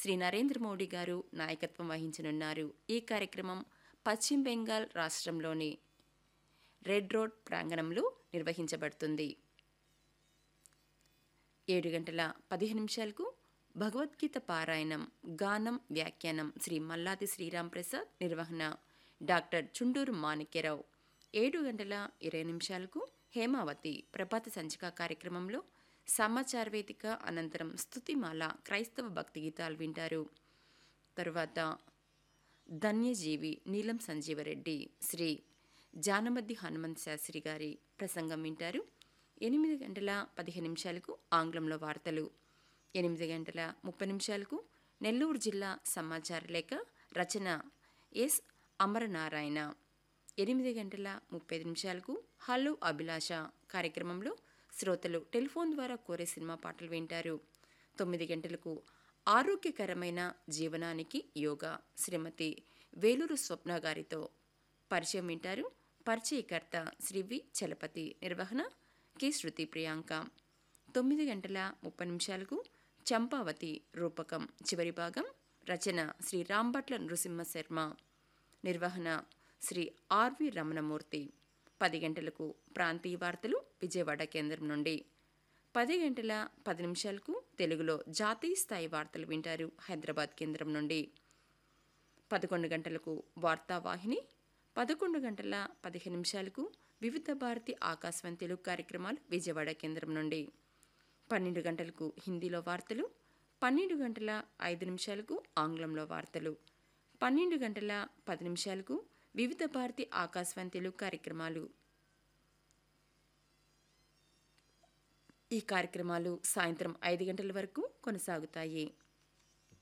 శ్రీ నరేంద్ర మోడీ గారు నాయకత్వం వహించనున్నారు ఈ కార్యక్రమం పశ్చిమ బెంగాల్ రాష్ట్రంలోని రెడ్ రోడ్ ప్రాంగణంలో నిర్వహించబడుతుంది ఏడు గంటల పదిహేను నిమిషాలకు భగవద్గీత పారాయణం గానం వ్యాఖ్యానం శ్రీ మల్లాది శ్రీరామ్ ప్రసాద్ నిర్వహణ డాక్టర్ చుండూరు మాణిక్యరావు ఏడు గంటల ఇరవై నిమిషాలకు హేమావతి ప్రభాత సంచిక కార్యక్రమంలో సమాచార వేదిక అనంతరం స్తుతిమాల క్రైస్తవ భక్తి గీతాలు వింటారు తరువాత ధన్యజీవి నీలం సంజీవరెడ్డి శ్రీ జానమద్ది హనుమంత్ శాస్త్రి గారి ప్రసంగం వింటారు ఎనిమిది గంటల పదిహేను నిమిషాలకు ఆంగ్లంలో వార్తలు ఎనిమిది గంటల ముప్పై నిమిషాలకు నెల్లూరు జిల్లా సమాచార లేఖ రచన ఎస్ అమరనారాయణ ఎనిమిది గంటల ముప్పై నిమిషాలకు హలో అభిలాష కార్యక్రమంలో శ్రోతలు టెలిఫోన్ ద్వారా కోరే సినిమా పాటలు వింటారు తొమ్మిది గంటలకు ఆరోగ్యకరమైన జీవనానికి యోగా శ్రీమతి వేలూరు స్వప్న గారితో పరిచయం వింటారు పరిచయకర్త శ్రీ వి చలపతి నిర్వహణ కె శృతి ప్రియాంక తొమ్మిది గంటల ముప్పై నిమిషాలకు చంపావతి రూపకం చివరి భాగం రచన శ్రీ రాంభట్ల నృసింహ శర్మ నిర్వహణ శ్రీ ఆర్వి రమణమూర్తి పది గంటలకు ప్రాంతీయ వార్తలు విజయవాడ కేంద్రం నుండి పది గంటల పది నిమిషాలకు తెలుగులో జాతీయ స్థాయి వార్తలు వింటారు హైదరాబాద్ కేంద్రం నుండి పదకొండు గంటలకు వార్తావాహిని పదకొండు గంటల పదిహేను నిమిషాలకు వివిధ భారతి ఆకాశవాణి తెలుగు కార్యక్రమాలు విజయవాడ కేంద్రం నుండి పన్నెండు గంటలకు హిందీలో వార్తలు పన్నెండు గంటల ఐదు నిమిషాలకు ఆంగ్లంలో వార్తలు పన్నెండు గంటల పది నిమిషాలకు వివిధ భారతి ఆకాశవాణి తెలుగు కార్యక్రమాలు ఈ కార్యక్రమాలు సాయంత్రం ఐదు గంటల వరకు కొనసాగుతాయి